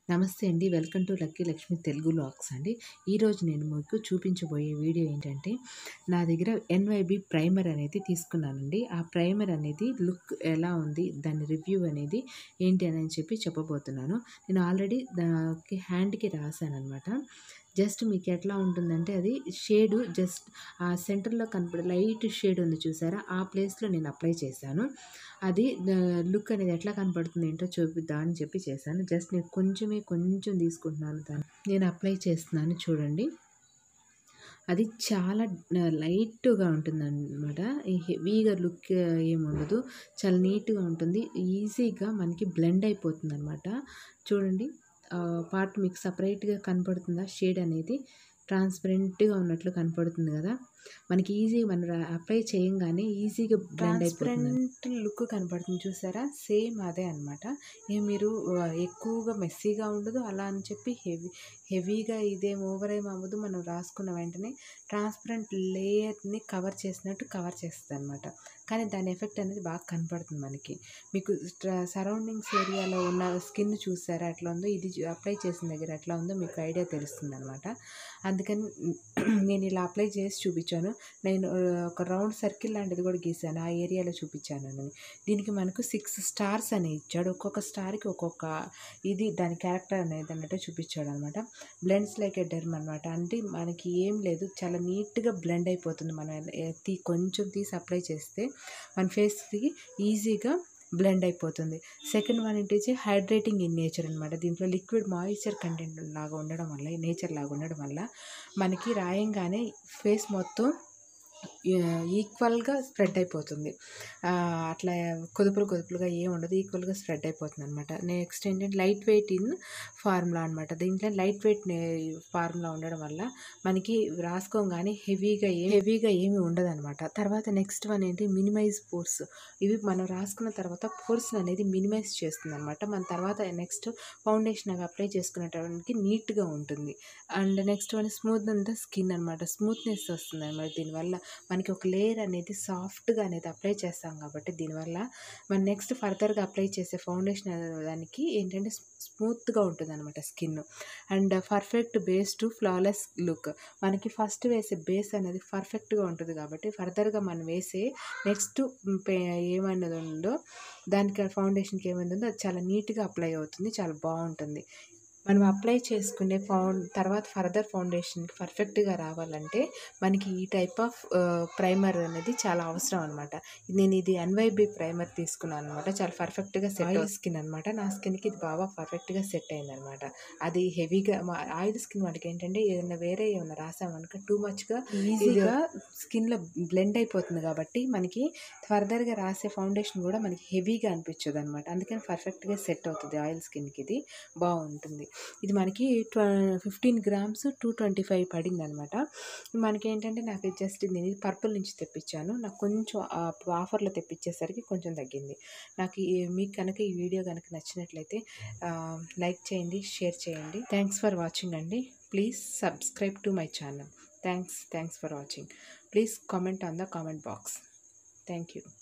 నమస్తే అండి welcome to lucky Lakshmi Telugu లాక్స్ అండి ఈరోజు నేను మీకు చూపించబోయే వీడియో ఏంటంటే నా దగ్గర ఎన్వైబి ప్రైమర్ అనేది తీసుకున్నానండి ఆ ప్రైమర్ అనేది లుక్ ఎలా ఉంది దాని రివ్యూ అనేది ఏంటి అని చెప్పి చెప్పబోతున్నాను నేను ఆల్రెడీ దానికి హ్యాండ్కి రాశాను అనమాట జస్ట్ మీకు ఎట్లా ఉంటుందంటే అది షేడు జస్ట్ ఆ సెంటర్లో కనపడే లైట్ షేడ్ ఉంది చూసారా ఆ ప్లేస్లో నేను అప్లై చేశాను అది లుక్ అనేది ఎట్లా కనపడుతుంది ఏంటో చూపిద్దాం అని చెప్పి చేశాను జస్ట్ నేను కొంచెమే కొంచెం తీసుకుంటున్నాను దాన్ని నేను అప్లై చేస్తున్నాను చూడండి అది చాలా లైట్గా ఉంటుంది అనమాట హెవీగా లుక్ ఏముండదు చాలా నీట్గా ఉంటుంది ఈజీగా మనకి బ్లెండ్ అయిపోతుంది అనమాట చూడండి పార్ట్ మీకు సపరేట్గా కనపడుతుందా షేడ్ అనేది ట్రాన్స్పరెంట్గా ఉన్నట్లు కనపడుతుంది కదా మనకి ఈజీగా మనం అప్లై చేయంగానే ఈజీగా బ్లెండ్ ట్రాన్స్పరెంట్ లుక్ కనపడుతుంది చూసారా సేమ్ అదే అనమాట ఏ మీరు ఎక్కువగా మెస్సీగా ఉండదు అలా అని చెప్పి హెవీ హెవీగా ఇదేం ఓవర్ ఏం అవ్వదు మనం రాసుకున్న వెంటనే ట్రాన్స్పరెంట్ లేయర్ని కవర్ చేసినట్టు కవర్ చేస్తుంది అనమాట కానీ దాని ఎఫెక్ట్ అనేది బాగా కనపడుతుంది మనకి మీకు సరౌండింగ్స్ ఏరియాలో ఉన్న స్కిన్ చూసారా ఎట్లా ఉందో ఇది అప్లై చేసిన దగ్గర ఎట్లా ఉందో మీకు ఐడియా తెలుస్తుంది అనమాట అందుకని నేను ఇలా అప్లై చేసి చూపించాను నేను ఒక రౌండ్ సర్కిల్ లాంటిది కూడా గీసాను ఆ ఏరియాలో చూపించాను అని దీనికి మనకు సిక్స్ స్టార్స్ అని ఇచ్చాడు ఒక్కొక్క స్టార్కి ఒక్కొక్క ఇది దాని క్యారెక్టర్ అనేది అన్నట్టు చూపించాడు అనమాట బ్లెండ్స్ లైక్ ఎ డెర్మ్ అనమాట అంటే మనకి ఏం లేదు చాలా నీట్గా బ్లెండ్ అయిపోతుంది మనం తీ కొంచెం తీసి అప్లై చేస్తే మన ఫేస్కి ఈజీగా బ్లెండ్ అయిపోతుంది సెకండ్ వన్ ఏంటి హైడ్రేటింగ్ ఇన్ నేచర్ అనమాట దీంట్లో లిక్విడ్ మాయిశ్చర్ కంటెంట్ లాగా ఉండడం వల్ల నేచర్ లాగా ఉండడం వల్ల మనకి రాయంగానే ఫేస్ మొత్తం ఈక్వల్గా స్ప్రెడ్ అయిపోతుంది అట్లా కుదుపులు కుదుపులుగా ఏం ఉండదు ఈక్వల్గా స్ప్రెడ్ అయిపోతుంది అనమాట నెక్స్ట్ ఏంటంటే లైట్ వెయిట్ ఇన్ ఫార్ములా అనమాట దీంట్లో లైట్ వెయిట్ ఫార్ములా ఉండడం వల్ల మనకి రాసుకోగానే హెవీగా ఏ హెవీగా ఏమి ఉండదు అనమాట తర్వాత నెక్స్ట్ వన్ ఏంటి మినిమైజ్ పోర్స్ ఇవి మనం రాసుకున్న తర్వాత పోర్స్ అనేది మినిమైజ్ చేస్తుంది అనమాట మన తర్వాత నెక్స్ట్ ఫౌండేషన్ అవి అప్లై చేసుకునేటానికి నీట్గా ఉంటుంది అండ్ నెక్స్ట్ వన్ స్మూత్ అంతా స్కిన్ అనమాట స్మూత్నెస్ వస్తుంది అనమాట దీనివల్ల మనకి ఒక లేయర్ అనేది సాఫ్ట్గా అనేది అప్లై చేస్తాం కాబట్టి దీనివల్ల మనం నెక్స్ట్ ఫర్దర్గా అప్లై చేసే ఫౌండేషన్ దానికి ఏంటంటే స్మూత్గా ఉంటుంది అనమాట skin and perfect base to flawless look మనకి ఫస్ట్ వేసే బేస్ అనేది పర్ఫెక్ట్గా ఉంటుంది కాబట్టి ఫర్దర్గా మనం వేసే నెక్స్ట్ ఏమన్నది ఉందో దానికి ఫౌండేషన్కి ఏమైంది ఉందో అది చాలా నీట్గా అప్లై అవుతుంది చాలా బాగుంటుంది మనం అప్లై చేసుకునే ఫౌండ్ తర్వాత ఫర్దర్ ఫౌండేషన్కి పర్ఫెక్ట్గా రావాలంటే మనకి ఈ టైప్ ఆఫ్ ప్రైమర్ అనేది చాలా అవసరం అనమాట నేను ఇది ఎన్వైబి ప్రైమర్ తీసుకున్నాను అనమాట చాలా పర్ఫెక్ట్గా సెట్ ఆయిల్ స్కిన్ అనమాట నా స్కిన్కి ఇది బాగా పర్ఫెక్ట్గా సెట్ అయింది అనమాట అది హెవీగా ఆయిల్ స్కిన్ వాటికి ఏంటంటే ఏదైనా వేరే ఏమైనా రాసామనుక టూ మచ్గా ఈజీగా స్కిన్లో బ్లెండ్ అయిపోతుంది కాబట్టి మనకి ఫర్దర్గా రాసే ఫౌండేషన్ కూడా మనకి హెవీగా అనిపించదు అనమాట అందుకని పర్ఫెక్ట్గా సెట్ అవుతుంది ఆయిల్ స్కిన్కి ఇది బాగుంటుంది ఇది మనకి ట్వ fifteen grams two twenty five పడింది అనమాట మనకి ఏంటంటే నాకు జస్ట్ నేను పర్పుల్ నుంచి తెప్పించాను నాకు కొంచెం ఆఫర్లో తెప్పించేసరికి కొంచెం తగ్గింది నాకు మీకు కనుక ఈ వీడియో కనుక నచ్చినట్లయితే లైక్ చేయండి షేర్ చేయండి థ్యాంక్స్ ఫర్ వాచింగ్ అండి please subscribe to my channel thanks thanks for watching please comment on the comment box thank you